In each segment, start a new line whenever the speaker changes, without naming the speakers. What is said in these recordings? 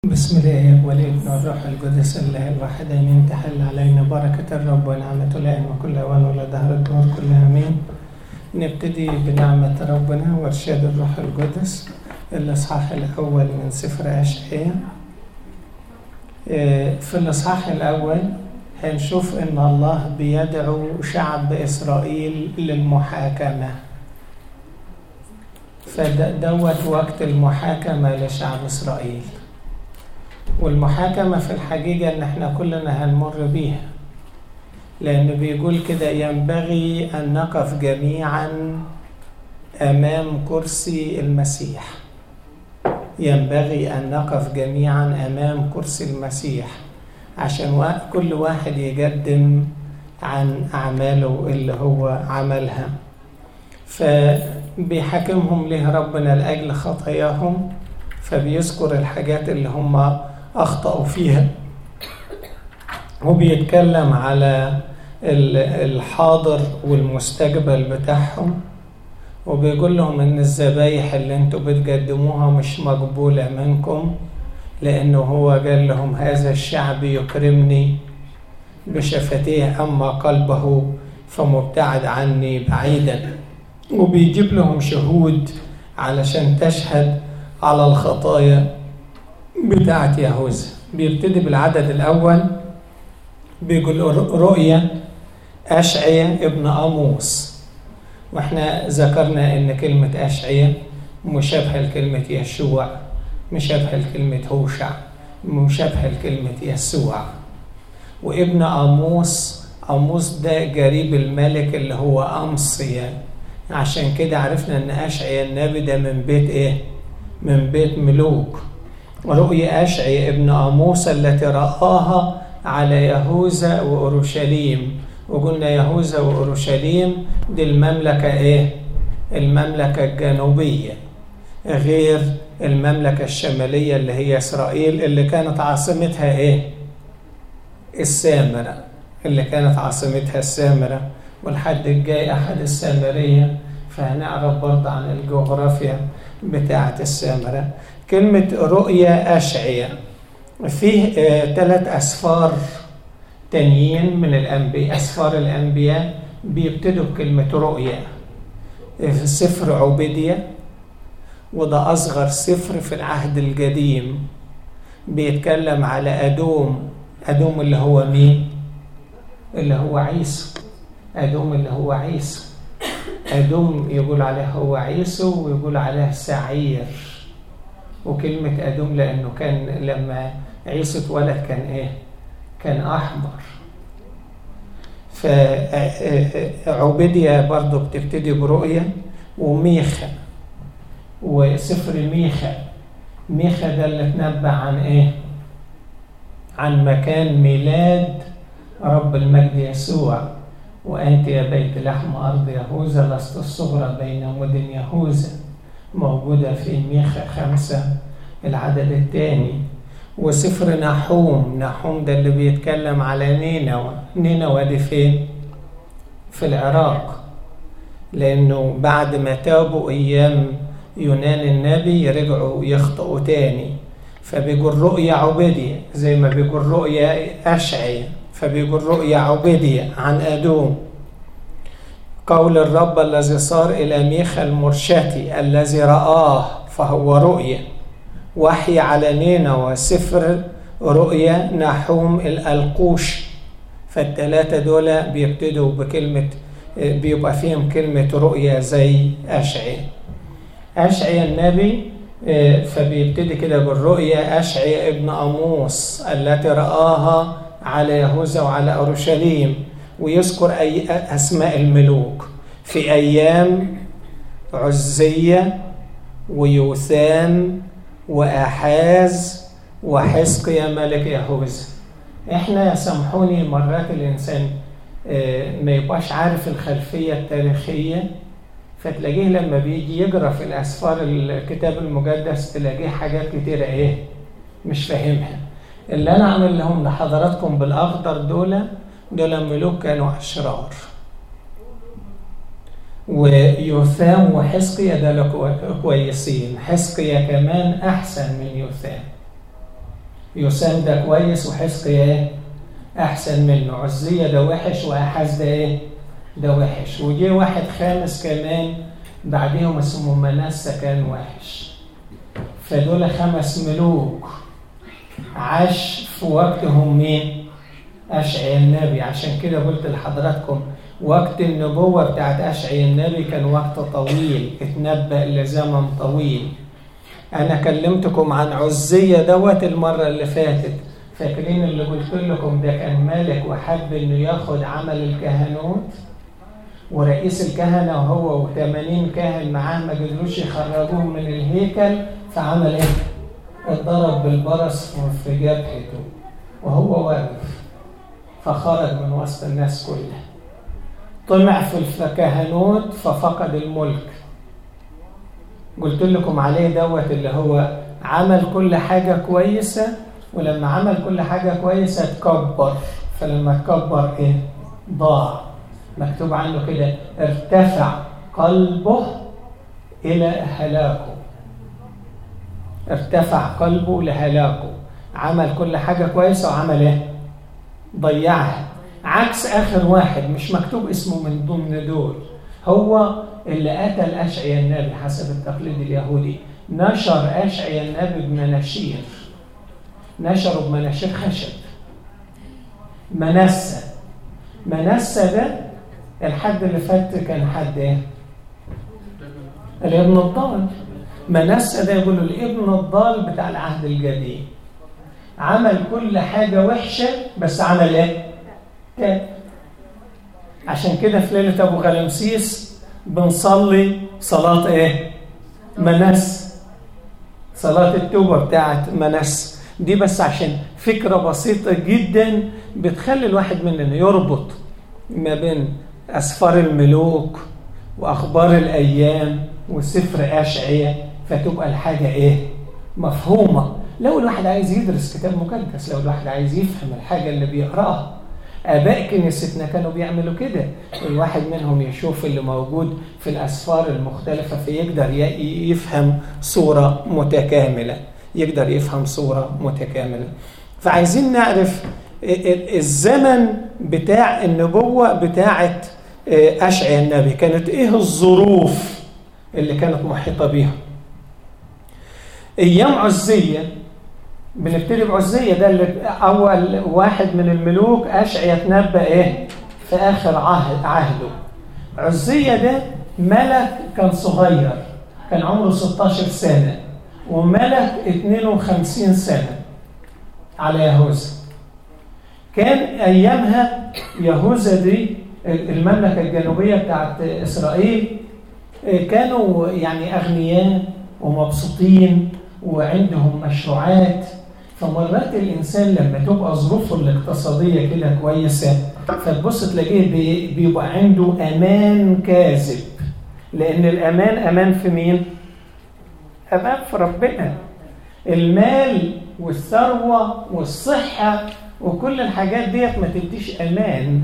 بسم الله والابن والروح القدس الله الواحد امين تحل علينا بركة الرب ونعمة الآن وكل أوان ولا دهر الدهور كلها امين نبتدي بنعمة ربنا وارشاد الروح القدس الإصحاح الأول من سفر أشعياء في الإصحاح الأول هنشوف إن الله بيدعو شعب إسرائيل للمحاكمة فدوت وقت المحاكمة لشعب إسرائيل والمحاكمة في الحقيقة إن إحنا كلنا هنمر بيها لأن بيقول كده ينبغي أن نقف جميعا أمام كرسي المسيح ينبغي أن نقف جميعا أمام كرسي المسيح عشان كل واحد يقدم عن أعماله اللي هو عملها فبيحاكمهم ليه ربنا لأجل خطاياهم فبيذكر الحاجات اللي هم أخطأوا فيها وبيتكلم على الحاضر والمستقبل بتاعهم وبيقول لهم إن الذبايح اللي انتوا بتقدموها مش مقبولة منكم لأنه هو قال لهم هذا الشعب يكرمني بشفتيه أما قلبه فمبتعد عني بعيدا وبيجيب لهم شهود علشان تشهد على الخطايا بتاعت يهوذا بيبتدي بالعدد الأول بيقول رؤيا أشعية ابن أموس واحنا ذكرنا ان كلمة أشعية مشابهة لكلمة يشوع مشابهة لكلمة هوشع مشابهة لكلمة يسوع وابن أموس أموس ده قريب الملك اللي هو أمصية عشان كده عرفنا ان أشعية النبي ده من بيت ايه من بيت ملوك رؤيا أشعي ابن أموس التي رآها على يهوذا وأورشليم وقلنا يهوذا وأورشليم دي المملكة إيه؟ المملكة الجنوبية غير المملكة الشمالية اللي هي إسرائيل اللي كانت عاصمتها إيه؟ السامرة اللي كانت عاصمتها السامرة والحد الجاي أحد السامرية فهنعرف برضه عن الجغرافيا بتاعة السامرة كلمة رؤيا أشعية فيه ثلاث آه أسفار تانيين من الأنبياء أسفار الأنبياء بيبتدوا بكلمة رؤيا في سفر عبيدية وده أصغر سفر في العهد القديم بيتكلم على أدوم أدوم اللي هو مين؟ اللي هو عيسى أدوم اللي هو عيسى أدوم يقول عليه هو عيسو ويقول عليه سعير وكلمة أدوم لأنه كان لما عيسو اتولد كان إيه؟ كان أحمر فعبيدية برضه بتبتدي برؤية وميخا وسفر ميخا ميخا ده اللي تنبأ عن إيه؟ عن مكان ميلاد رب المجد يسوع وأنت يا بيت لحم أرض يهوذا لست الصغرى بين مدن يهوذا موجودة في ميخا خمسة العدد الثاني وسفر نحوم نحوم ده اللي بيتكلم على نينوى نينوى دي فين؟ في العراق لأنه بعد ما تابوا أيام يونان النبي رجعوا يخطئوا تاني فبيقول رؤيا عبيدية زي ما بيقول رؤيا أشعية فبيقول رؤيا عبيدية عن أدوم قول الرب الذي صار إلى ميخا المرشتي الذي رآه فهو رؤيا وحي على نينوى سفر رؤيا نحوم الألقوش فالتلاتة دول بيبتدوا بكلمة بيبقى فيهم كلمة رؤيا زي أشعي أشعي النبي فبيبتدي كده بالرؤيا أشعي ابن أموس التي رآها على يهوذا وعلى أورشليم ويذكر أي أسماء الملوك في أيام عزية ويوثام وأحاز وحزقيا ملك يهوذا احنا سامحوني مرات الإنسان ما يبقاش عارف الخلفية التاريخية فتلاقيه لما بيجي يقرا في الأسفار الكتاب المقدس تلاقيه حاجات كتيرة إيه مش فاهمها اللي أنا عامل لهم لحضراتكم بالأخضر دول دول ملوك كانوا أشرار ويوثام وحزقيا ده كويسين حزقيا كمان أحسن من يوثام يسام ده كويس وحزقيا ايه احسن منه عزية ده وحش واحاز ده ايه ده وحش وجي واحد خامس كمان بعديهم اسمه منسى كان وحش فدول خمس ملوك عاش في وقتهم مين أشعي النبي عشان كده قلت لحضراتكم وقت النبوة بتاعت أشعي النبي كان وقت طويل اتنبأ لزمن طويل أنا كلمتكم عن عزية دوت المرة اللي فاتت فاكرين اللي قلت لكم ده كان ملك وحب إنه ياخد عمل الكهنوت ورئيس الكهنة وهو و80 كاهن معاه ما قدروش يخرجوه من الهيكل فعمل إيه؟ اتضرب بالبرص في جبهته وهو واقف فخرج من وسط الناس كلها طمع في الكهنوت ففقد الملك قلت لكم عليه دوت اللي هو عمل كل حاجة كويسة ولما عمل كل حاجة كويسة تكبر فلما تكبر ايه ضاع مكتوب عنه كده ارتفع قلبه إلى هلاكه ارتفع قلبه لهلاكه عمل كل حاجة كويسة وعمل ايه ضيعها عكس آخر واحد مش مكتوب اسمه من ضمن دول هو اللي قتل أشعيا النبي حسب التقليد اليهودي نشر أشعيا النبي بمناشير نشره بمناشير خشب منسى منسى ده الحد اللي فات كان حد ايه؟ الابن الضال منسى ده يقولوا الابن الضال بتاع العهد الجديد عمل كل حاجة وحشة بس عمل ايه؟ تاب عشان كده في ليلة أبو غلمسيس بنصلي صلاة ايه؟ منس صلاة التوبة بتاعت منس دي بس عشان فكرة بسيطة جدا بتخلي الواحد مننا يربط ما بين أسفار الملوك وأخبار الأيام وسفر أشعية فتبقى الحاجة إيه؟ مفهومة لو الواحد عايز يدرس كتاب مقدس لو الواحد عايز يفهم الحاجة اللي بيقرأها آباء كنيستنا كانوا بيعملوا كده الواحد منهم يشوف اللي موجود في الأسفار المختلفة فيقدر يفهم صورة متكاملة يقدر يفهم صورة متكاملة فعايزين نعرف الزمن بتاع النبوة بتاعت أشعيا النبي كانت إيه الظروف اللي كانت محيطة بيها أيام عزية بنبتدي بعزية ده اللي أول واحد من الملوك أشعيا تنبأ إيه في آخر عهد عهده عزية ده ملك كان صغير كان عمره 16 سنة وملك 52 سنة على يهوذا كان أيامها يهوذا دي المملكة الجنوبية بتاعت إسرائيل كانوا يعني أغنياء ومبسوطين وعندهم مشروعات فمرات الإنسان لما تبقى ظروفه الاقتصادية كده كويسة فتبص تلاقيه بيبقى عنده أمان كاذب لأن الأمان أمان في مين؟ أمان في ربنا المال والثروة والصحة وكل الحاجات ديت ما تديش أمان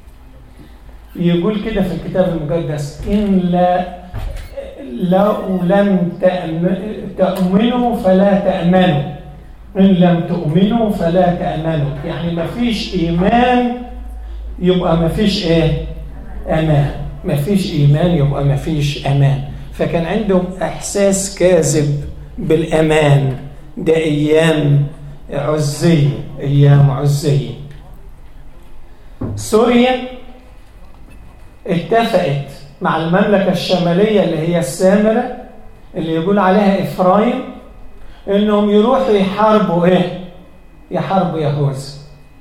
يقول كده في الكتاب المقدس إن لا لو لم تأمنوا فلا تأمنوا إن لم تؤمنوا فلا تأمنوا يعني ما فيش إيمان يبقى ما فيش إيه أمان ما فيش إيمان يبقى ما فيش أمان فكان عندهم إحساس كاذب بالأمان ده أيام عزية أيام عزية سوريا اتفقت مع المملكة الشمالية اللي هي السامرة اللي يقول عليها إفرايم إنهم يروحوا يحاربوا إيه؟ يحاربوا يهوذا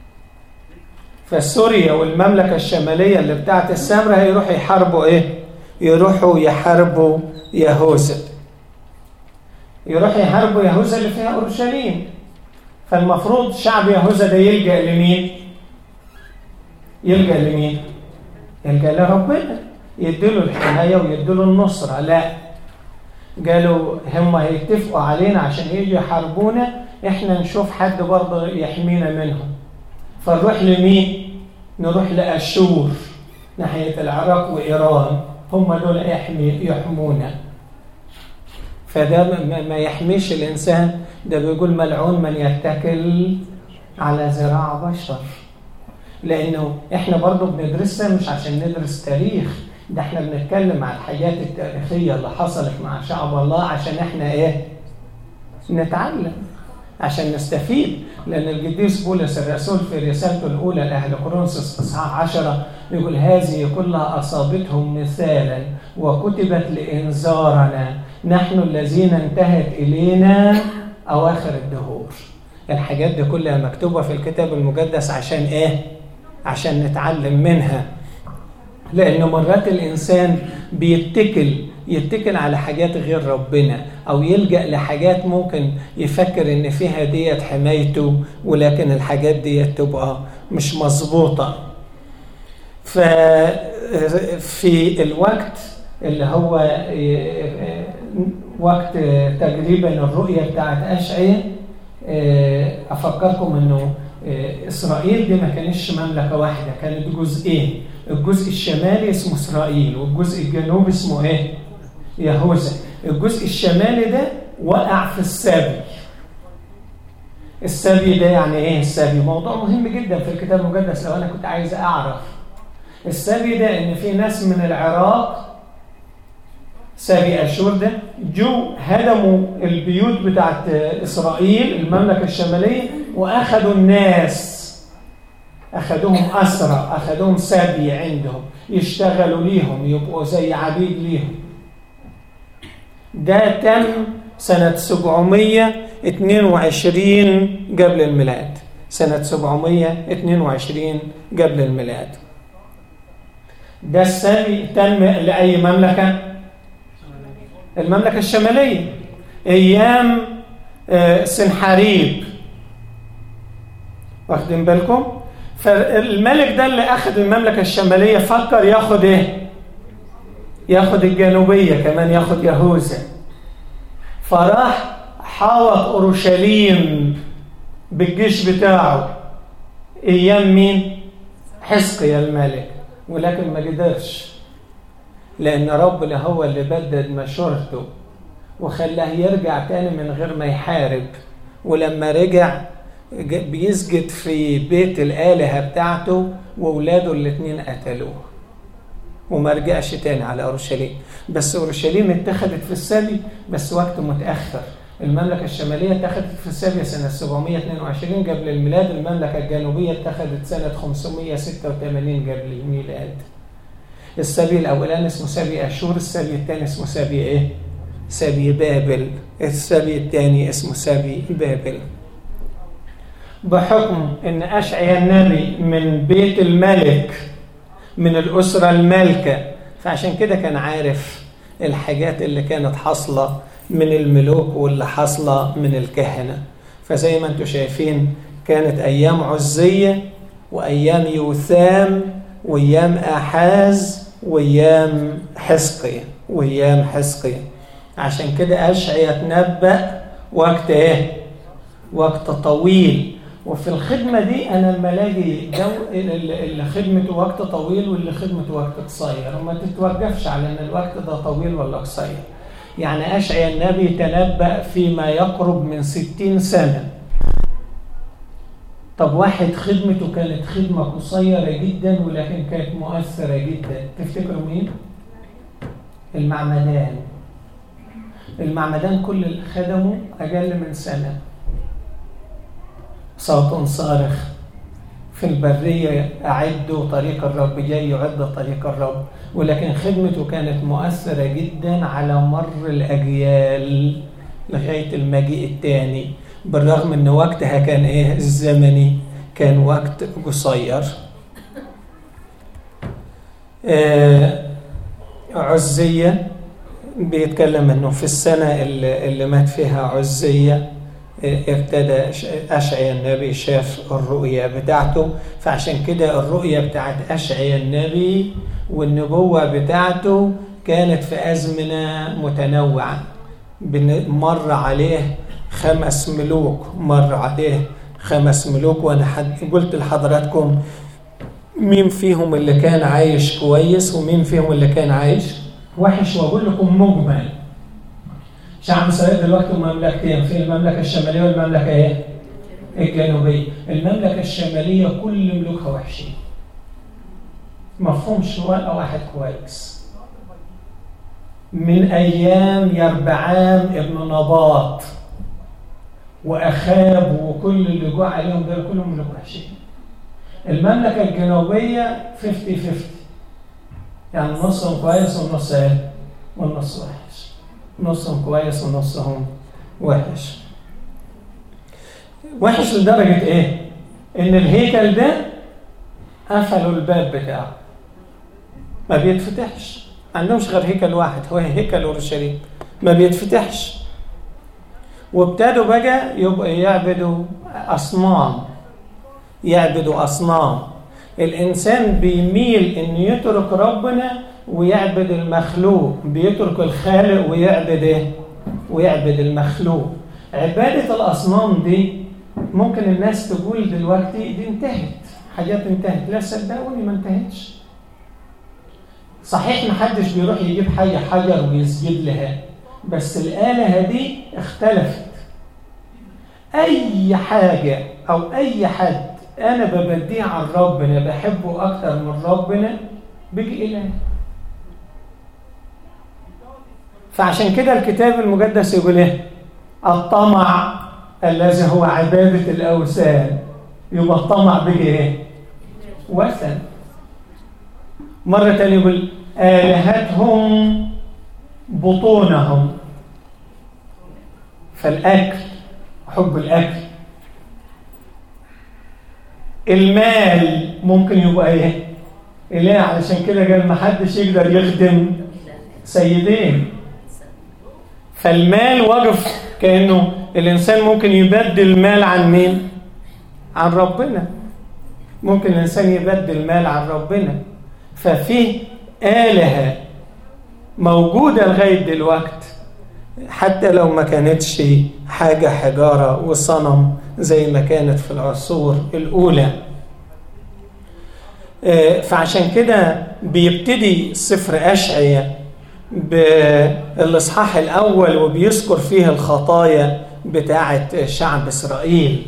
فسوريا والمملكة الشمالية اللي بتاعت السامرة هيروحوا يحاربوا إيه؟ يروحوا يحاربوا يهوذا يروحوا يحاربوا يهوذا اللي فيها أورشليم فالمفروض شعب يهوذا ده يلجأ لمين؟ يلجأ لمين؟ يلجأ لربنا يديله الحماية ويديله النصرة لا قالوا هم هيتفقوا علينا عشان يجوا يحاربونا احنا نشوف حد برضه يحمينا منهم فنروح لمين نروح لأشور ناحية العراق وإيران هم دول يحمي يحمونا فده ما يحميش الإنسان ده بيقول ملعون من يتكل على ذراع بشر لانه احنا برضه بندرسها مش عشان ندرس تاريخ ده احنا بنتكلم عن الحاجات التاريخيه اللي حصلت مع شعب الله عشان احنا ايه نتعلم عشان نستفيد لأن القديس بولس الرسول في رسالته الأولى لأهل كورنثوس إصحاح 10 يقول هذه كلها أصابتهم مثالا وكتبت لإنذارنا نحن الذين انتهت إلينا أواخر الدهور الحاجات دي كلها مكتوبة في الكتاب المقدس عشان إيه؟ عشان نتعلم منها لأن مرات الإنسان بيتكل يتكل على حاجات غير ربنا او يلجا لحاجات ممكن يفكر ان فيها ديت حمايته ولكن الحاجات ديت تبقى مش مظبوطه ففي الوقت اللي هو وقت تقريبا الرؤيه بتاعت اشعيا افكركم انه اسرائيل دي ما كانتش مملكه واحده كانت جزئين الجزء الشمالي اسمه اسرائيل والجزء الجنوبي اسمه ايه يهوذا الجزء الشمالي ده وقع في السبي السبي ده يعني ايه السبي موضوع مهم جدا في الكتاب المقدس لو انا كنت عايز اعرف السبي ده ان في ناس من العراق سبي اشور ده جو هدموا البيوت بتاعت اسرائيل المملكه الشماليه واخذوا الناس اخذوهم اسرى اخذوهم سبي عندهم يشتغلوا ليهم يبقوا زي عبيد ليهم ده تم سنة 722 قبل الميلاد سنة 722 قبل الميلاد ده السبي تم لأي مملكة؟ المملكة الشمالية أيام سنحاريب واخدين بالكم؟ فالملك ده اللي أخذ المملكة الشمالية فكر ياخد إيه؟ ياخد الجنوبية كمان ياخد يهوذا فراح حاوط أورشليم بالجيش بتاعه أيام مين؟ حزقيا الملك ولكن ما قدرش لأن ربنا هو اللي بدد مشورته وخلاه يرجع تاني من غير ما يحارب ولما رجع بيسجد في بيت الآلهة بتاعته وولاده الاتنين قتلوه وما رجعش تاني على اورشليم بس اورشليم اتخذت في السبي بس وقت متاخر المملكه الشماليه اتخذت في السبي سنه 722 قبل الميلاد المملكه الجنوبيه اتخذت سنه 586 قبل الميلاد السبي الاولاني اسمه سبي اشور السبي الثاني اسمه سبي ايه سبي بابل السبي الثاني اسمه سبي بابل بحكم ان اشعيا النبي من بيت الملك من الأسرة المالكة فعشان كده كان عارف الحاجات اللي كانت حاصلة من الملوك واللي حاصلة من الكهنة فزي ما انتم شايفين كانت أيام عزية وأيام يوثام وأيام آحاز وأيام حسقية وأيام حسقية عشان كده أشعيا تنبأ وقت إيه؟ وقت طويل وفي الخدمة دي أنا لما ألاقي جو اللي خدمته وقت طويل واللي خدمته وقت قصير وما تتوقفش على إن الوقت ده طويل ولا قصير. يعني أشعيا النبي تنبأ فيما يقرب من ستين سنة. طب واحد خدمته كانت خدمة قصيرة جدا ولكن كانت مؤثرة جدا، تفتكروا مين؟ المعمدان. المعمدان كل اللي خدموا أقل من سنة. صوت صارخ في البرية أعدوا طريق الرب جاي يعد طريق الرب ولكن خدمته كانت مؤثرة جدا على مر الأجيال لغاية المجيء الثاني بالرغم أن وقتها كان إيه الزمني كان وقت قصير آه عزية بيتكلم أنه في السنة اللي, اللي مات فيها عزية ابتدى أشعيا النبي شاف الرؤية بتاعته فعشان كده الرؤية بتاعت أشعيا النبي والنبوة بتاعته كانت في أزمنة متنوعة مر عليه خمس ملوك مر عليه خمس ملوك وأنا قلت لحضراتكم مين فيهم اللي كان عايش كويس ومين فيهم اللي كان عايش وحش وأقول لكم مجمل شعب اسرائيل دلوقتي مملكتين في المملكه الشماليه والمملكه ايه؟ الجنوبيه المملكه الشماليه كل ملوكها وحشين مفهومش ولا واحد كويس من ايام يربعام ابن نباط واخاب وكل اللي جوع عليهم دول كلهم ملوك وحشين المملكه الجنوبيه 50 50 يعني نصهم كويس والنص ايه؟ والنص وحش نصهم كويس ونصهم وحش وحش لدرجة ايه؟ ان الهيكل ده قفلوا الباب بتاعه ما بيتفتحش ما عندهمش غير هيكل واحد هو هيكل اورشليم ما بيتفتحش وابتدوا بقى يبقوا يعبدوا اصنام يعبدوا اصنام الانسان بيميل انه يترك ربنا ويعبد المخلوق بيترك الخالق ويعبد ايه ويعبد المخلوق عباده الاصنام دي ممكن الناس تقول دلوقتي دي انتهت حاجات انتهت لا صدقوني ما انتهتش صحيح ما حدش بيروح يجيب حاجه حجر ويسجد لها بس الآلهة دي اختلفت أي حاجة أو أي حد أنا ببديه عن ربنا بحبه أكتر من ربنا بيجي إله فعشان كده الكتاب المقدس يقول إيه؟ الطمع الذي هو عبادة الأوثان يبقى الطمع بيجي إيه؟ وثن مرة تانية يقول آلهتهم بطونهم فالأكل حب الأكل المال ممكن يبقى ايه؟ إله علشان كده قال ما حدش يقدر يخدم سيدين فالمال وقف كأنه الإنسان ممكن يبدل المال عن مين؟ عن ربنا ممكن الإنسان يبدل المال عن ربنا ففي آلهة موجودة لغاية دلوقت حتى لو ما كانتش حاجة حجارة وصنم زي ما كانت في العصور الأولى فعشان كده بيبتدي سفر أشعية بالإصحاح الأول وبيذكر فيه الخطايا بتاعة شعب إسرائيل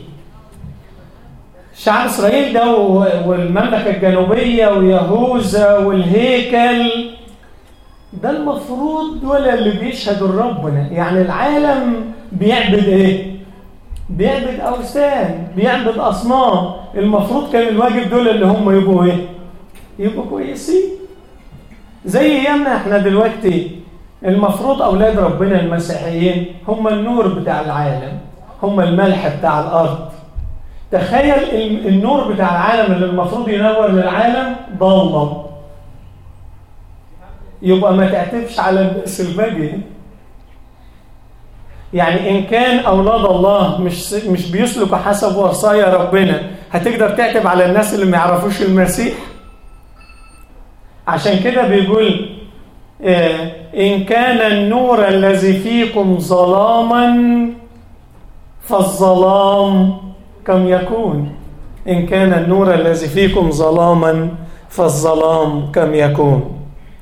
شعب إسرائيل ده والمملكة الجنوبية ويهوذا والهيكل ده المفروض دول اللي بيشهدوا لربنا يعني العالم بيعبد ايه بيعبد اوثان بيعبد اصنام المفروض كان الواجب دول اللي هم يبقوا ايه يبقوا كويسين زي ايامنا احنا دلوقتي المفروض اولاد ربنا المسيحيين هم النور بتاع العالم هم الملح بتاع الارض تخيل النور بتاع العالم اللي المفروض ينور للعالم ضلم يبقى ما تعتبش على البئس الباقي يعني ان كان اولاد الله مش مش بيسلكوا حسب وصايا ربنا هتقدر تعتب على الناس اللي ما يعرفوش المسيح عشان كده بيقول إيه ان كان النور الذي فيكم ظلاما فالظلام كم يكون ان كان النور الذي فيكم ظلاما فالظلام كم يكون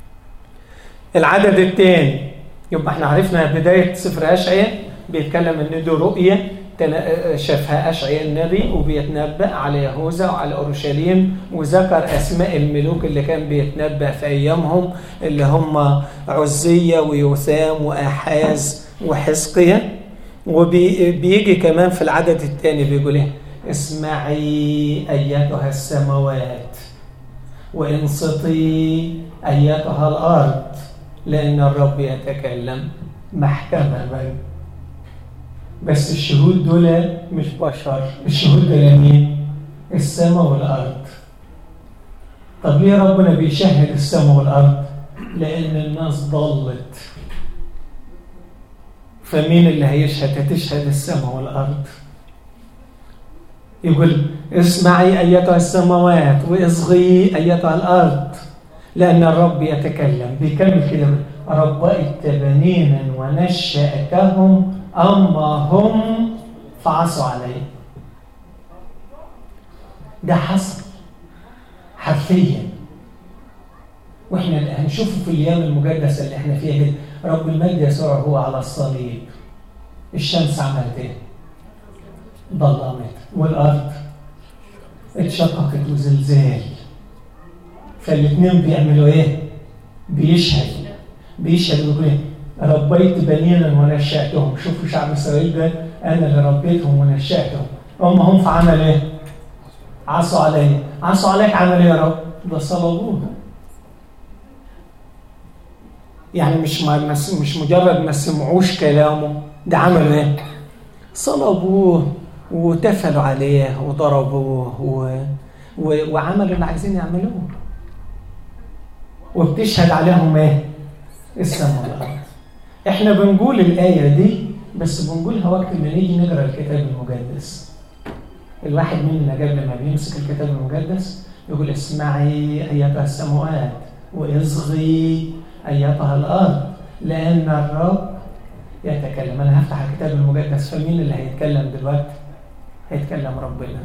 العدد الثاني يبقى احنا عرفنا بداية سفر أشعية بيتكلم ان دي رؤية شافها أشعية النبي وبيتنبأ على يهوذا وعلى أورشليم وذكر أسماء الملوك اللي كان بيتنبأ في أيامهم اللي هم عزية ويوثام وآحاز وحزقية وبيجي كمان في العدد الثاني بيقول ايه اسمعي أيتها السماوات وانصتي أيتها الأرض لأن الرب يتكلم محكمة بل بس الشهود دول مش بشر الشهود دول مين؟ السماء والأرض طب ليه ربنا بيشهد السماء والأرض؟ لأن الناس ضلت فمين اللي هيشهد؟ هتشهد السماء والأرض يقول اسمعي أيتها السماوات واصغي أيتها الأرض لأن الرب يتكلم بيكمل كده ربيت بنينا ونشأتهم أما هم فعصوا علي ده حصل حرفيا واحنا هنشوفه في الايام المقدسه اللي احنا فيها دي رب المجد يسوع هو على الصليب الشمس عملت ايه؟ ظلمت والارض اتشققت وزلزال فالاثنين بيعملوا ايه؟ بيشهد بيشهد بيقول ايه؟ ربيت بنينا ونشأتهم شوفوا شعب اسرائيل ده انا اللي ربيتهم ونشأتهم هم هم في عمل ايه؟ عصوا علي عصوا عليك عمل ايه يا رب؟ ده صلبوه يعني مش مش مجرد ما سمعوش كلامه ده عملوا ايه؟ صلبوه وتفلوا عليه وضربوه و... و... وعملوا اللي عايزين يعملوه وبتشهد عليهم ايه؟ السماء والارض احنا بنقول الايه دي بس بنقولها وقت ما نيجي نقرا الكتاب المقدس الواحد مننا قبل ما بيمسك الكتاب المقدس يقول اسمعي ايتها السماوات واصغي ايتها الارض لان الرب يتكلم انا هفتح الكتاب المقدس فمين اللي هيتكلم دلوقتي هيتكلم ربنا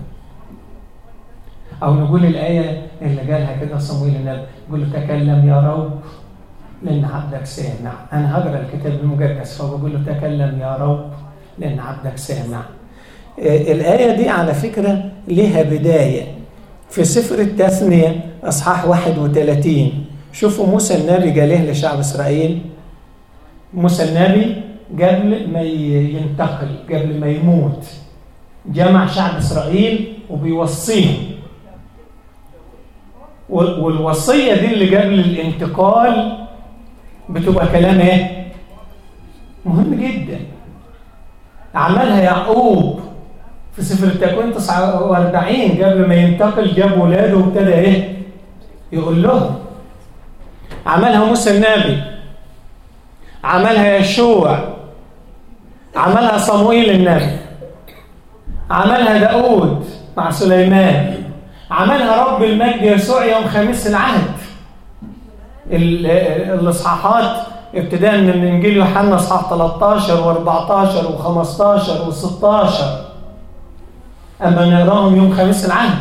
او نقول الايه اللي قالها كده صمويل النبي يقول له تكلم يا رب لان عبدك سامع انا هقرا الكتاب المقدس فبقول له تكلم يا رب لان عبدك سامع الآية دي على فكرة لها بداية في سفر التثنية أصحاح 31 شوفوا موسى النبي قال لشعب إسرائيل موسى النبي قبل ما ينتقل قبل ما يموت جمع شعب إسرائيل وبيوصيهم والوصية دي اللي قبل الانتقال بتبقى كلام ايه؟ مهم جدا عملها يعقوب في سفر التكوين 49 قبل ما ينتقل جاب ولاده وابتدى ايه؟ يقول لهم عملها موسى النبي عملها يشوع عملها صموئيل النبي عملها داود مع سليمان عملها رب المجد يسوع يوم خميس العهد الاصحاحات ابتداء من انجيل يوحنا اصحاح 13 و14 و15 و16 اما نقراهم يوم خميس العهد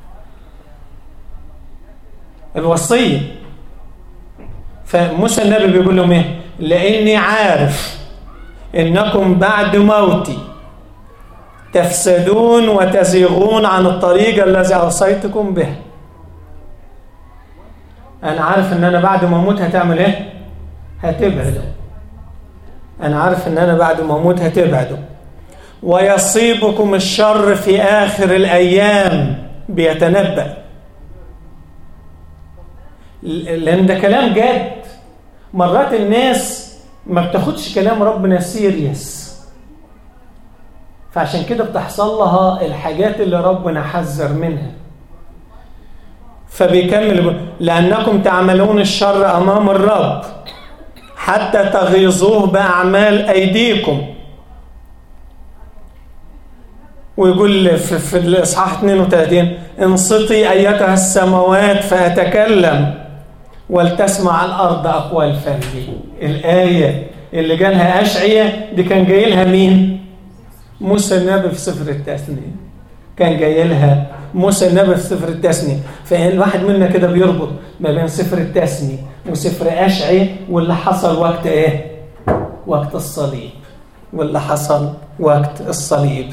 الوصيه فموسى النبي بيقول لهم ايه لاني عارف انكم بعد موتي تفسدون وتزيغون عن الطريق الذي اوصيتكم به انا عارف ان انا بعد ما اموت هتعمل ايه هتبعدوا انا عارف ان انا بعد ما اموت هتبعدوا ويصيبكم الشر في اخر الايام بيتنبأ لان ده كلام جد مرات الناس ما بتاخدش كلام ربنا سيريس فعشان كده بتحصل لها الحاجات اللي ربنا حذر منها فبيكمل لأنكم تعملون الشر أمام الرب حتى تغيظوه بأعمال أيديكم ويقول في, في الإصحاح 32 انصتي أيتها السماوات فأتكلم ولتسمع الأرض أقوال فمي الآية اللي جالها أشعية دي كان جاي لها مين؟ موسى النبي في سفر التثنية كان جاي لها موسى النبي في سفر التثنية فالواحد منا كده بيربط ما بين سفر التثنية وسفر أشعي واللي حصل وقت إيه؟ وقت الصليب واللي حصل وقت الصليب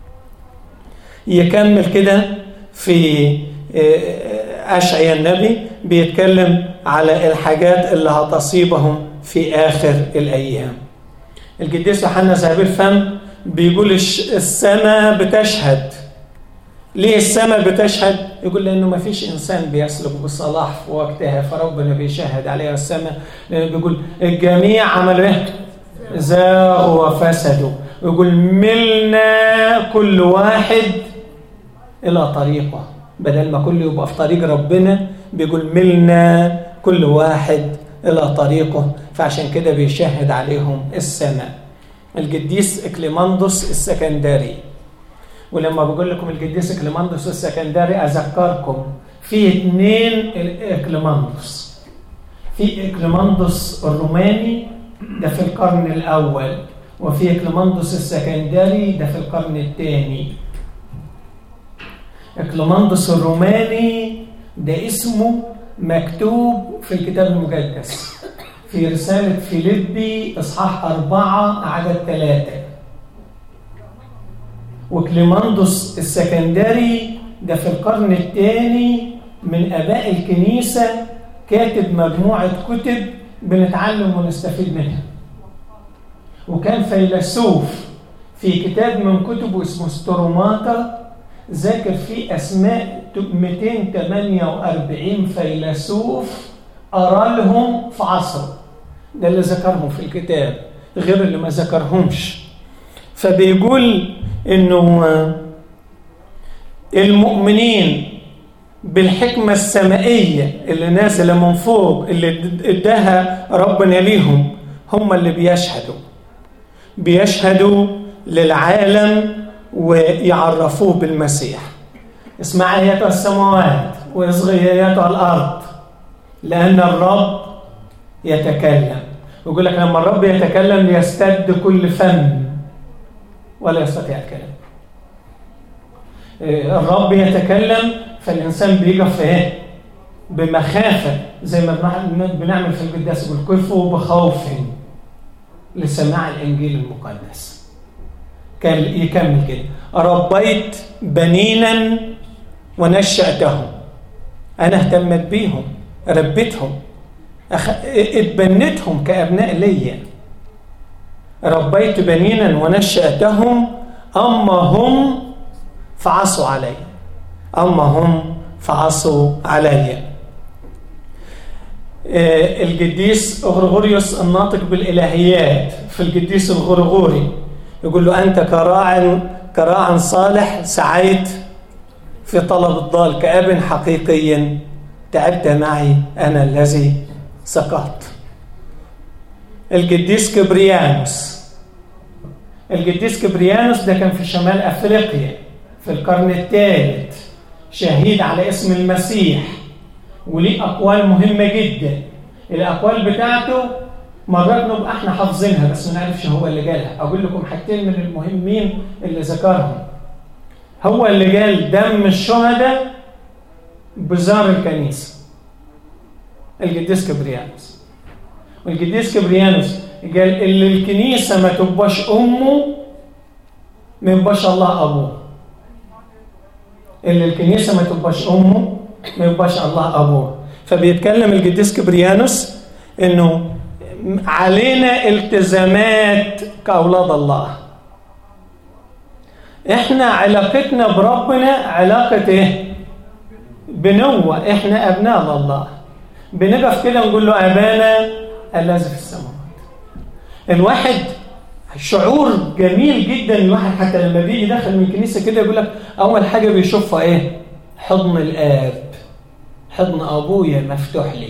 يكمل كده في أشعيا النبي بيتكلم على الحاجات اللي هتصيبهم في آخر الأيام القديس يوحنا ذهب الفم بيقول السماء بتشهد ليه السماء بتشهد يقول لانه ما فيش انسان بيسلك بصلاح في وقتها فربنا بيشهد عليها السماء لانه بيقول الجميع عملوا ايه زاغوا وفسدوا يقول ملنا كل واحد الى طريقه بدل ما كله يبقى في طريق ربنا بيقول ملنا كل واحد الى طريقه فعشان كده بيشهد عليهم السماء القديس اكليماندوس السكندري ولما بقول لكم القديس اكليماندوس السكندري اذكركم في اثنين اكليماندوس في اكليماندوس الروماني ده في القرن الاول وفي اكليماندوس السكندري ده في القرن الثاني اكليماندوس الروماني ده اسمه مكتوب في الكتاب المقدس في رسالة فيليبي إصحاح أربعة عدد ثلاثة وكليماندوس السكندري ده في القرن الثاني من آباء الكنيسة كاتب مجموعة كتب بنتعلم ونستفيد منها وكان فيلسوف في كتاب من كتبه اسمه ستروماتا ذاكر فيه أسماء 248 فيلسوف أرى لهم في عصره ده اللي ذكرهم في الكتاب غير اللي ما ذكرهمش فبيقول انه المؤمنين بالحكمة السمائية اللي نازلة من فوق اللي اداها ربنا ليهم هم اللي بيشهدوا بيشهدوا للعالم ويعرفوه بالمسيح اسمع ايتها السماوات واصغي ايتها الارض لان الرب يتكلم ويقول لك لما الرب يتكلم يستد كل فم ولا يستطيع الكلام الرب يتكلم فالإنسان بيقف إيه؟ بمخافة زي ما بنعمل في القداس يقول كفوا بخوف لسماع الإنجيل المقدس كان يكمل كده ربيت بنينا ونشأتهم أنا اهتمت بيهم ربيتهم أخ... اتبنتهم كأبناء ليا ربيت بنينا ونشأتهم أما هم فعصوا علي أما هم فعصوا علي القديس غرغوريوس الناطق بالإلهيات في القديس الغرغوري يقول له أنت كراع كراع صالح سعيت في طلب الضال كأب حقيقي تعبت معي أنا الذي سقطت القديس كبريانوس القديس كبريانوس ده كان في شمال أفريقيا في القرن الثالث شهيد على اسم المسيح وليه أقوال مهمة جدا الأقوال بتاعته مرات نبقى احنا حافظينها بس ما نعرفش هو اللي قالها أقول لكم حاجتين من المهمين اللي ذكرهم هو اللي قال دم الشهداء بزار الكنيسة القديس كبريانوس والقديس كبريانوس قال اللي الكنيسة ما تبقاش أمه ما يبقاش الله أبوه اللي الكنيسة ما تبقاش أمه ما يبقاش الله أبوه فبيتكلم القديس كبريانوس إنه علينا التزامات كأولاد الله إحنا علاقتنا بربنا علاقة إيه؟ بنوة إحنا أبناء الله بنقف كده نقول له أبانا الذي في السماوات الواحد شعور جميل جدا الواحد حتى لما بيجي داخل من الكنيسه كده يقول لك اول حاجه بيشوفها ايه حضن الاب حضن ابويا مفتوح لي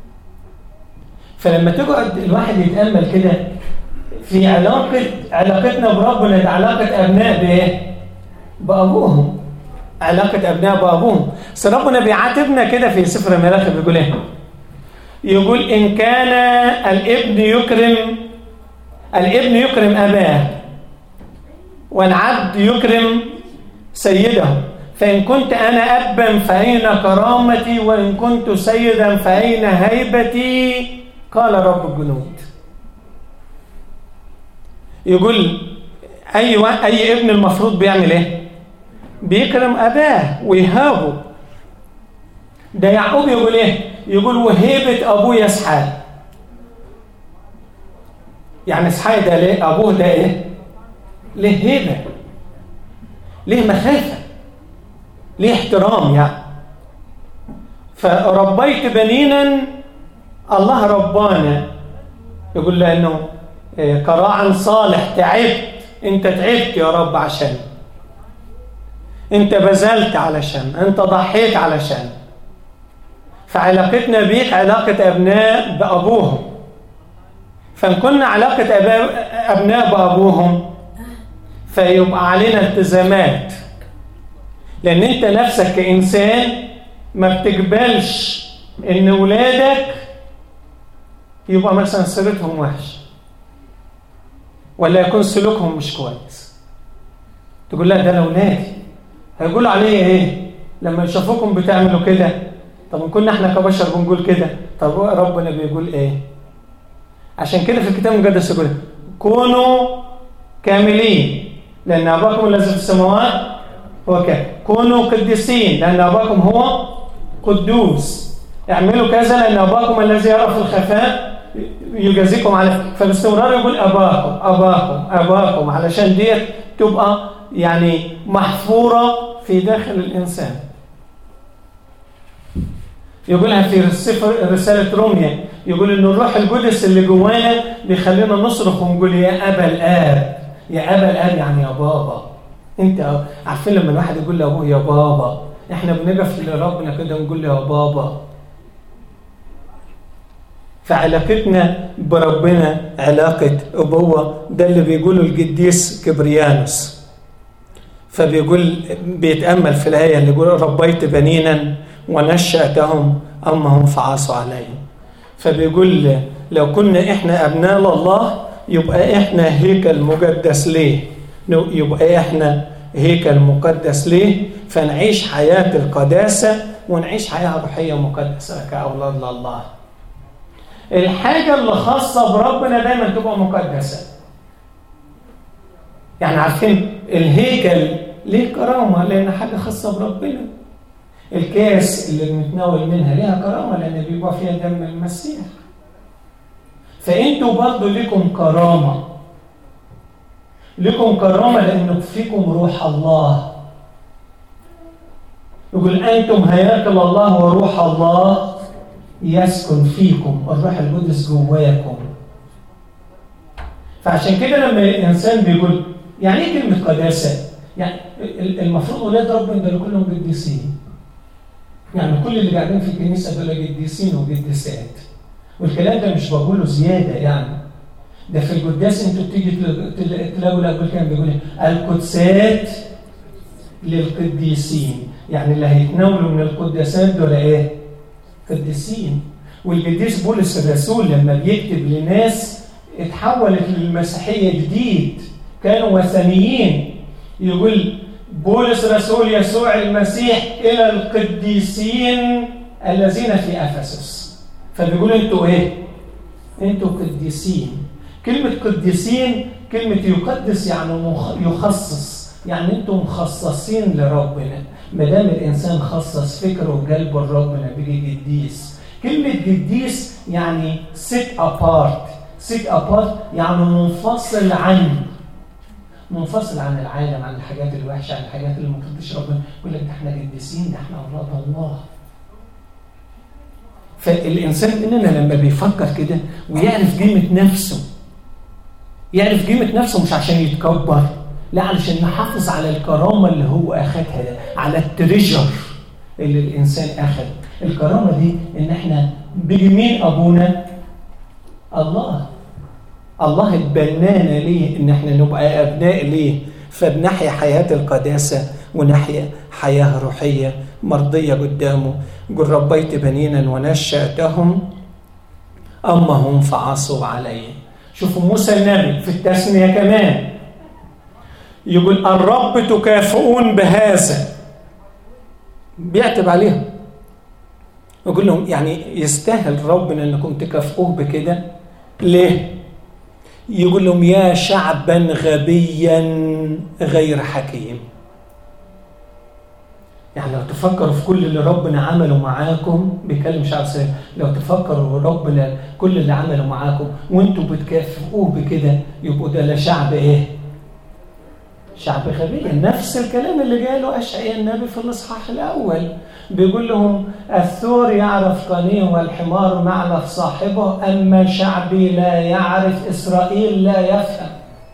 فلما تقعد الواحد يتامل كده في علاقه علاقتنا بربنا دي علاقه ابناء بايه بابوهم علاقه ابناء بابوهم بس ربنا بيعاتبنا كده في سفر الملاخي بيقول ايه يقول ان كان الابن يكرم الابن يكرم أباه والعبد يكرم سيده فإن كنت أنا أبا فأين كرامتي وإن كنت سيدا فأين هيبتي قال رب الجنود يقول أي, و... أي ابن المفروض بيعمل إيه بيكرم أباه ويهابه ده يعقوب يقول إيه يقول وهيبة أبويا إسحاق يعني اسحاق ده ليه ابوه ده ايه ليه هيبه ليه مخافه ليه احترام يعني فربيت بنينا الله ربانا يقول له انه كراع صالح تعبت انت تعبت يا رب عشان انت بذلت علشان انت ضحيت علشان فعلاقتنا بيك علاقه ابناء بابوهم فإن كنا علاقة أبناء بأبوهم فيبقى علينا التزامات لأن أنت نفسك كإنسان ما بتقبلش إن ولادك يبقى مثلا سيرتهم وحش ولا يكون سلوكهم مش كويس تقول لا ده أنا ولادي هيقولوا عليا إيه لما يشوفوكم بتعملوا كده طب إن كنا إحنا كبشر بنقول كده طب ربنا بيقول إيه عشان كده في الكتاب المقدس يقول كونوا كاملين لأن أباكم الذي في السماوات هو كامل كونوا قديسين لأن أباكم هو قدوس اعملوا كذا لأن أباكم الذي يرى في الخفاء يجازيكم عليه فباستمرار يقول أباكم أباكم أباكم علشان ديت تبقى يعني محفورة في داخل الإنسان يقولها في السفر رسالة روميا يقول إن الروح القدس اللي جوانا بيخلينا نصرخ ونقول يا أبا الآب يا أبا الآب يعني يا بابا أنت عارفين لما الواحد يقول لأبوه يا بابا إحنا بنقف لربنا كده ونقول له يا بابا فعلاقتنا بربنا علاقة أبوة ده اللي بيقوله القديس كبريانوس فبيقول بيتأمل في الآية اللي يقول ربيت بنينا ونشأتهم أما هم فعصوا علي فبيقول لو كنا إحنا أبناء الله يبقى إحنا هيكل مقدس ليه يبقى إحنا هيكل مقدس ليه فنعيش حياة القداسة ونعيش حياة روحية مقدسة كأولاد لله الحاجة اللي خاصة بربنا دايما تبقى مقدسة يعني عارفين الهيكل ليه كرامة لأن حاجة خاصة بربنا الكاس اللي بنتناول منها ليها كرامة لأن بيبقى فيها دم المسيح فأنتوا برضه لكم كرامة لكم كرامة لأنه فيكم روح الله يقول أنتم هياكل الله وروح الله يسكن فيكم الروح القدس جواكم فعشان كده لما الإنسان بيقول يعني إيه كلمة قداسة؟ يعني المفروض ولاد ربنا دول كلهم قديسين يعني كل اللي قاعدين في الكنيسة دول قديسين وقديسات والكلام ده مش بقوله زيادة يعني ده في القداس انتوا بتيجي تلاقوا الأول كان بيقول القدسات للقديسين يعني اللي هيتناولوا من القداسات دول ايه؟ قديسين والقديس بولس الرسول لما بيكتب لناس اتحولت للمسيحية جديد كانوا وثنيين يقول بولس رسول يسوع المسيح إلى القديسين الذين في أفسس فبيقول أنتوا إيه؟ أنتوا قديسين كلمة قديسين كلمة يقدس يعني يخصص يعني أنتوا مخصصين لربنا ما دام الإنسان خصص فكره وقلبه لربنا بيجي قديس كلمة قديس يعني sit apart sit apart يعني منفصل عن منفصل عن العالم عن الحاجات الوحشه عن الحاجات اللي ما ترضيش ربنا يقول لك ده احنا قديسين ده احنا اولاد الله فالانسان مننا لما بيفكر كده ويعرف قيمه نفسه يعرف قيمه نفسه مش عشان يتكبر لا علشان يحافظ على الكرامه اللي هو اخدها ده على التريجر اللي الانسان اخذ الكرامه دي ان احنا بمين ابونا الله الله اتبنانا ليه ان احنا نبقى ابناء ليه فبنحيا حياه القداسه ونحيا حياه روحيه مرضيه قدامه قل ربيت بنينا ونشاتهم اما هم فعصوا علي شوفوا موسى النبي في التثنيه كمان يقول الرب تكافئون بهذا بيعتب عليهم يقول لهم يعني يستاهل ربنا انكم تكافئوه بكده ليه يقول لهم يا شعبا غبيا غير حكيم يعني لو تفكروا في كل اللي ربنا عمله معاكم بيكلم شعب سيد لو تفكروا ربنا كل اللي عمله معاكم وانتوا بتكافئوه بكده يبقوا ده لا شعب ايه شعب غبي نفس الكلام اللي قاله اشعياء النبي في الاصحاح الاول بيقول لهم الثور يعرف قنيه والحمار معلف صاحبه اما شعبي لا يعرف اسرائيل لا يفهم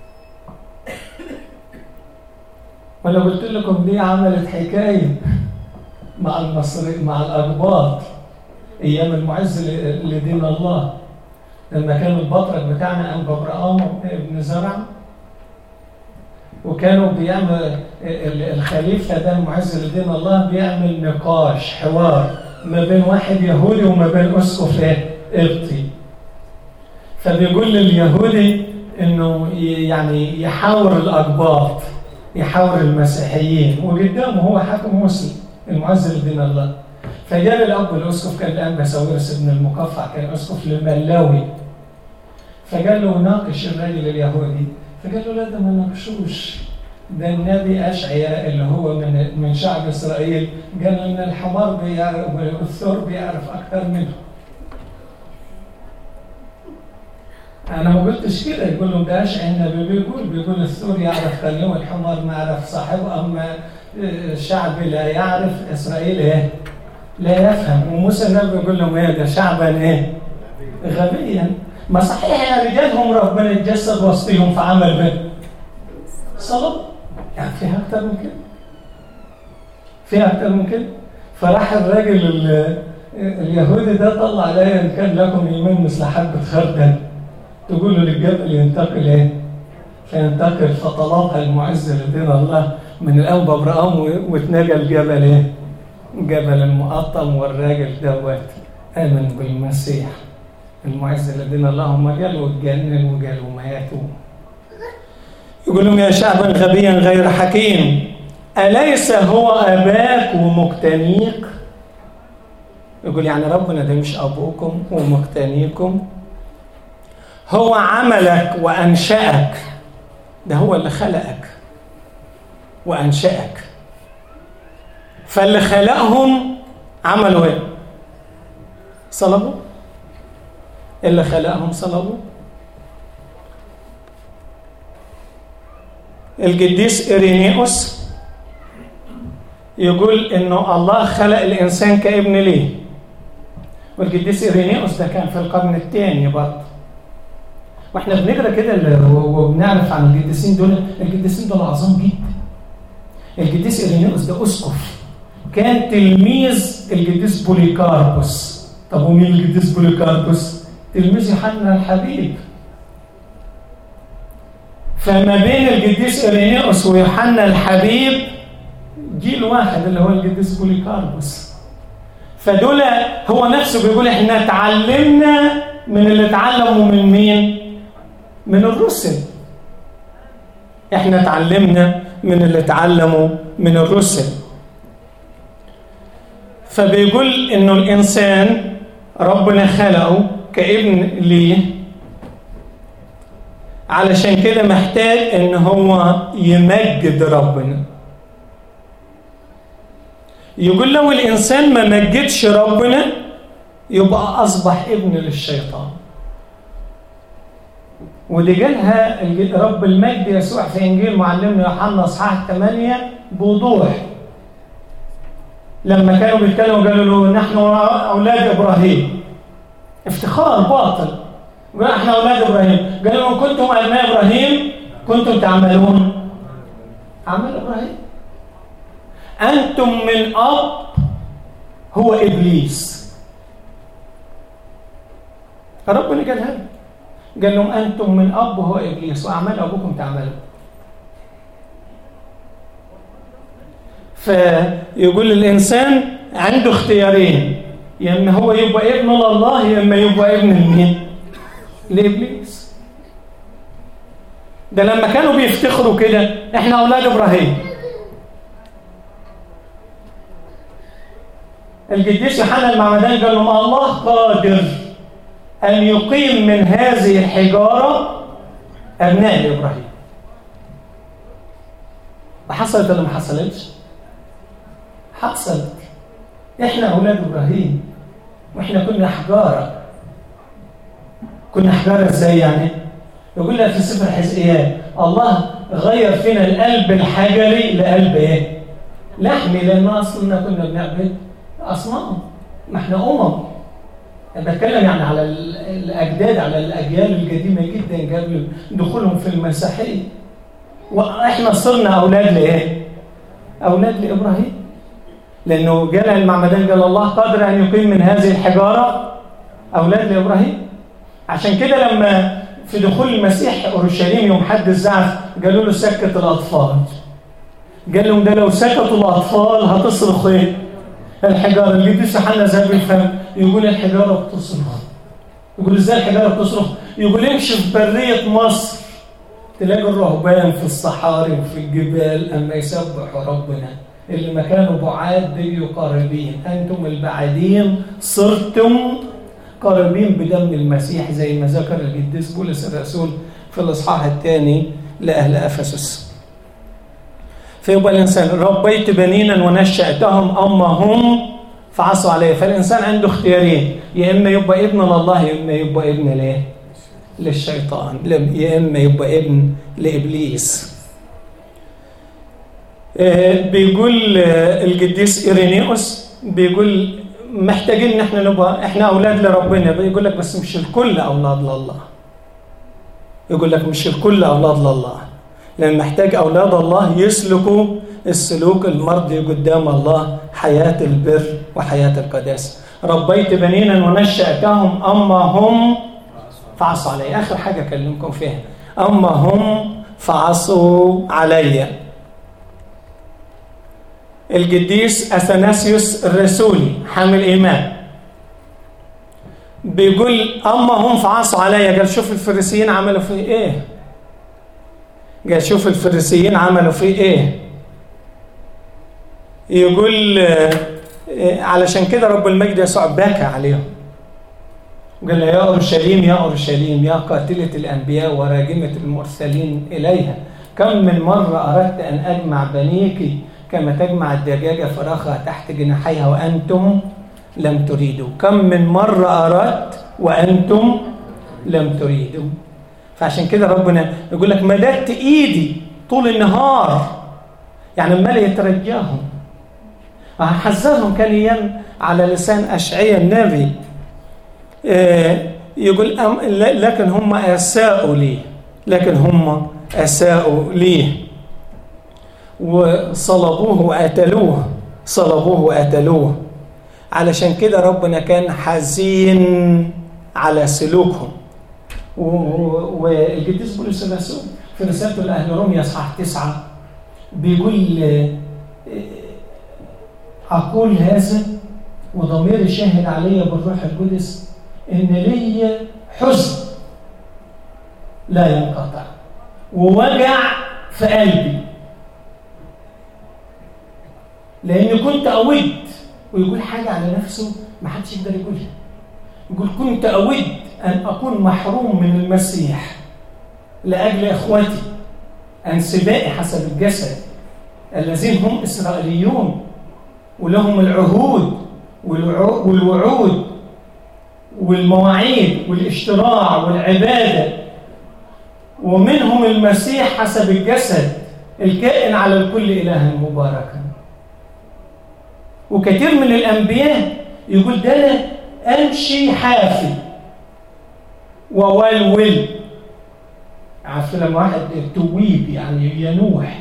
وانا قلت لكم دي عملت حكايه مع المصري مع الاقباط ايام المعز لدين الله لما كان البطرك بتاعنا ام جبرام ابن زرع وكانوا بيعمل الخليفة ده المعز لدين الله بيعمل نقاش حوار ما بين واحد يهودي وما بين أسقف قبطي فبيقول لليهودي انه يعني يحاور الأقباط يحاور المسيحيين وقدامه هو حاكم مسلم المعز لدين الله فجاء الأب الأسقف كان الآن بساويرس ابن المقفع كان أسقف لملاوي فقال له ناقش الراجل اليهودي فقال له لا ده ما ناقشوش ده النبي أشعياء اللي هو من من شعب إسرائيل قال إن الحمار بيعرف والثور بيعرف أكثر منه أنا ما قلتش كده يقول له ده أشعياء النبي بيقول بيقول الثور يعرف كلمه الحمار ما يعرف صاحبه أما الشعب لا يعرف إسرائيل إيه لا يفهم وموسى النبي يقول لهم إيه ده شعبا إيه غبيا ما صحيح يا رجال هم ربنا اتجسد وسطهم فعمل به صلب يعني فيها أكتر من كده فيها أكتر من كده فراح الراجل اليهودي ده طلع عليا إن كان لكم إيمان مثل حبة خردل تقول له للجبل ينتقل إيه؟ فينتقل فطلبها المعز لدين الله من الأنبا برقام واتنقل جبل إيه؟ جبل المقطم والراجل دوت آمن بالمسيح المعز لدين الله هم قالوا اتجنن وقالوا ماتوا يقول لهم يا شعبا غبيا غير حكيم أليس هو أباك ومقتنيك يقول يعني ربنا ده مش أبوكم ومقتنيكم هو عملك وأنشأك ده هو اللي خلقك وأنشأك فاللي خلقهم عملوا ايه؟ صلبوا اللي خلقهم صلبوا القديس إيرينيوس يقول إنه الله خلق الإنسان كابن ليه والقديس إيرينيوس ده كان في القرن الثاني برضه واحنا بنقرا كده وبنعرف عن القديسين دول القديسين دول عظام جدا القديس إيرينيوس ده أسقف كان تلميذ القديس بوليكاربوس طب ومين القديس بوليكاربوس؟ تلميذ يوحنا الحبيب فما بين القديس إيرينيوس ويوحنا الحبيب جيل واحد اللي هو القديس بوليكاربوس فدول هو نفسه بيقول احنا اتعلمنا من اللي اتعلموا من مين؟ من الرسل احنا اتعلمنا من اللي اتعلموا من الرسل فبيقول انه الانسان ربنا خلقه كابن ليه علشان كده محتاج ان هو يمجد ربنا يقول لو الانسان ما مجدش ربنا يبقى اصبح ابن للشيطان ودي قالها رب المجد يسوع في انجيل معلمنا يوحنا اصحاح 8 بوضوح لما كانوا بيتكلموا قالوا له نحن اولاد ابراهيم افتخار باطل قال احنا اولاد ابراهيم قال لهم كنتم ابناء ابراهيم كنتم تعملون عمل ابراهيم انتم من اب هو ابليس ربنا قال هذا قال لهم انتم من اب هو ابليس واعمال ابوكم تعملون فيقول الانسان عنده اختيارين يا اما هو يبقى ابن لله يا اما يبقى ابن لمين؟ لابليس ده لما كانوا بيفتخروا كده احنا اولاد ابراهيم القديس يوحنا المعمدان قال لهم الله قادر ان يقيم من هذه الحجاره ابناء لابراهيم وحصلت ولا ما حصلتش؟ حصلت احنا اولاد ابراهيم واحنا كنا حجاره كنا حجاره ازاي يعني يقول لك في سفر حزقيان الله غير فينا القلب الحجري لقلب ايه لحمي لان اصلنا كنا بنعبد اصنام ما احنا امم أنا بتكلم يعني على الاجداد على الاجيال القديمه جدا قبل دخولهم في المسيحيه واحنا صرنا اولاد لايه اولاد لابراهيم لأنه جاء المعمدان قال الله قادر أن يقيم من هذه الحجارة أولاد لإبراهيم عشان كده لما في دخول المسيح أورشليم يوم حد الزعف قالوا له سكت الأطفال قال لهم ده لو سكتوا الأطفال هتصرخ إيه؟ الحجارة اللي دي سحنا ذهب الفم يقول الحجارة بتصرخ يقول إزاي الحجارة بتصرخ؟ يقول امشي في برية مصر تلاقي الرهبان في الصحاري وفي الجبال أما يسبحوا ربنا اللي ما كانوا بعاد بقوا قريبين أنتم البعيدين صرتم قريبين بدم المسيح زي ما ذكر القديس بولس الرسول في الاصحاح الثاني لاهل افسس فيبقى الانسان ربيت بنينا ونشاتهم اما هم فعصوا عليه فالانسان عنده اختيارين يا اما يبقى ابن لله يا اما يبقى ابن ليه للشيطان يا اما يبقى ابن لابليس بيقول القديس إيرينيوس بيقول محتاجين ان احنا نبقى احنا اولاد لربنا بيقول لك بس مش الكل اولاد لله يقول لك مش الكل اولاد لله لان محتاج اولاد الله يسلكوا السلوك المرضي قدام الله حياه البر وحياه القداسه ربيت بنينا ونشاتهم اما هم فعصوا علي اخر حاجه اكلمكم فيها اما هم فعصوا عليّ القديس اثناسيوس الرسولي حامل ايمان بيقول اما هم فعصوا عليا قال شوف الفريسيين عملوا في ايه قال شوف الفريسيين عملوا في ايه يقول علشان كده رب المجد يسوع بكى عليهم قال يا اورشليم يا اورشليم يا قاتله الانبياء وراجمه المرسلين اليها كم من مره اردت ان اجمع بنيك كما تجمع الدجاجة فراخها تحت جناحيها وأنتم لم تريدوا كم من مرة أردت وأنتم لم تريدوا فعشان كده ربنا يقول لك مددت إيدي طول النهار يعني عمال يترجاهم حذرهم كان أيام على لسان أشعية النبي يقول لكن هم أساءوا لي لكن هم أساءوا لي وصلبوه وقتلوه صلبوه وقتلوه علشان كده ربنا كان حزين على سلوكهم والقديس بولس الرسول في رسالته لاهل روميا اصحاح تسعه بيقول اقول هذا وضميري شاهد علي بالروح القدس ان لي حزن لا ينقطع ووجع في قلبي لاني كنت اود ويقول حاجه على نفسه ما حدش يقدر يقولها يقول كنت اود ان اكون محروم من المسيح لاجل اخوتي انسبائي حسب الجسد الذين هم اسرائيليون ولهم العهود والوعود والمواعيد والاشتراع والعباده ومنهم المسيح حسب الجسد الكائن على الكل الها مباركا وكثير من الانبياء يقول ده انا امشي حافي وولول عارف لما واحد تويب يعني ينوح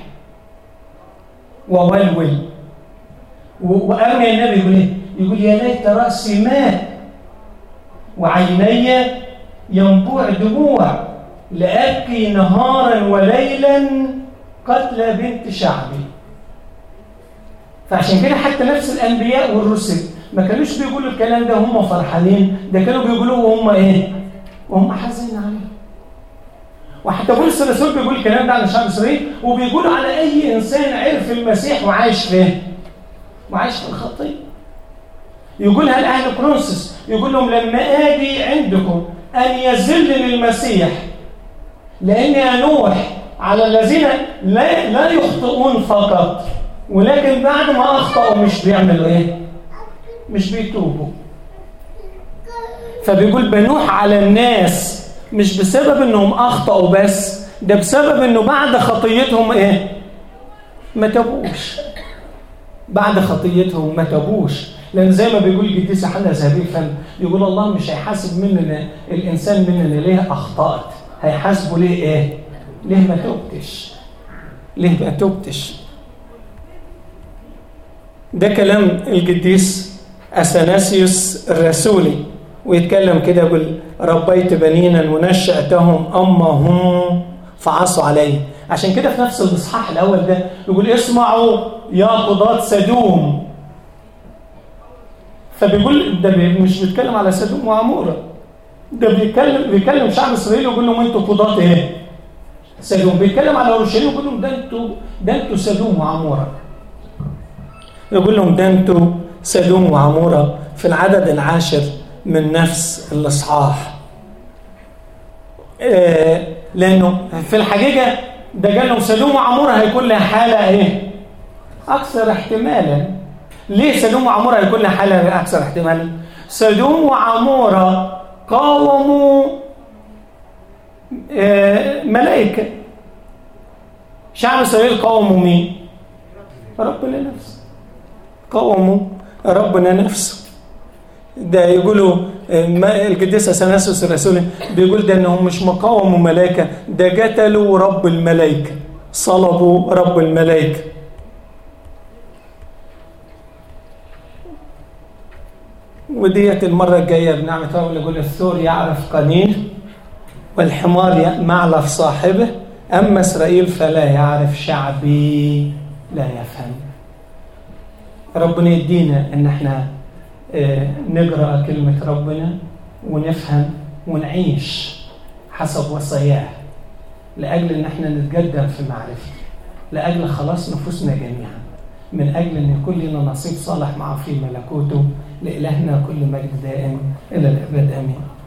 وولول وأرمي النبي يقول ايه؟ يقول يا ليت رأسي ماء وعيني ينبوع دموع لأبكي نهارا وليلا قتل بنت شعبي فعشان كده حتى نفس الانبياء والرسل ما كانوش بيقولوا الكلام ده وهم فرحانين ده كانوا بيقولوه وهم ايه وهم حزين عليه وحتى بولس الرسول بيقول الكلام ده على شعب اسرائيل وبيقول على اي انسان عرف المسيح وعايش فيه وعايش في الخطيه يقولها لاهل كرونسس يقول لهم لما اجي عندكم ان يذلني المسيح لاني انوح على الذين لا لا يخطئون فقط ولكن بعد ما اخطاوا مش بيعملوا ايه مش بيتوبوا فبيقول بنوح على الناس مش بسبب انهم اخطاوا بس ده بسبب انه بعد خطيتهم ايه ما تابوش بعد خطيتهم ما تابوش لان زي ما بيقول القديس يوحنا ذهبي الفم يقول الله مش هيحاسب مننا الانسان مننا ليه اخطات هيحاسبه ليه ايه ليه ما توبتش ليه ما توبتش ده كلام القديس اثناسيوس الرسولي ويتكلم كده يقول ربيت بنينا ونشأتهم أما هم فعصوا علي عشان كده في نفس الإصحاح الأول ده يقول اسمعوا يا قضاة سدوم فبيقول ده مش بيتكلم على سدوم وعمورة ده بيتكلم بيكلم شعب إسرائيل ويقول لهم أنتوا قضاة إيه؟ سدوم بيتكلم على أورشليم ويقول لهم ده أنتوا ده أنتوا سدوم وعمورة يقول لهم ده أنتوا سدوم وعمورة في العدد العاشر من نفس الإصحاح آه لأنه في الحقيقة ده قال لهم سدوم وعمورة هيكون لها حالة إيه؟ أكثر احتمالا ليه سدوم وعمورة هيكون لها حالة أكثر احتمالا؟ سدوم وعمورة قاوموا آه ملائكة شعب إسرائيل قاوموا مين؟ ربنا نفسه قاوموا ربنا نفسه ده يقولوا القديس اثناسيوس الرسول بيقول ده انهم مش مقاوموا ملائكه ده قتلوا رب الملائكه صلبوا رب الملائكه وديت المره الجايه بنعمه الله يقول الثور يعرف قنين والحمار معلف صاحبه اما اسرائيل فلا يعرف شعبي لا يفهم ربنا يدينا ان احنا نقرا كلمه ربنا ونفهم ونعيش حسب وصاياه لاجل ان احنا نتقدم في معرفته لاجل خلاص نفوسنا جميعا من اجل ان يكون لنا نصيب صالح معه في ملكوته لالهنا كل مجد دائم الى الابد امين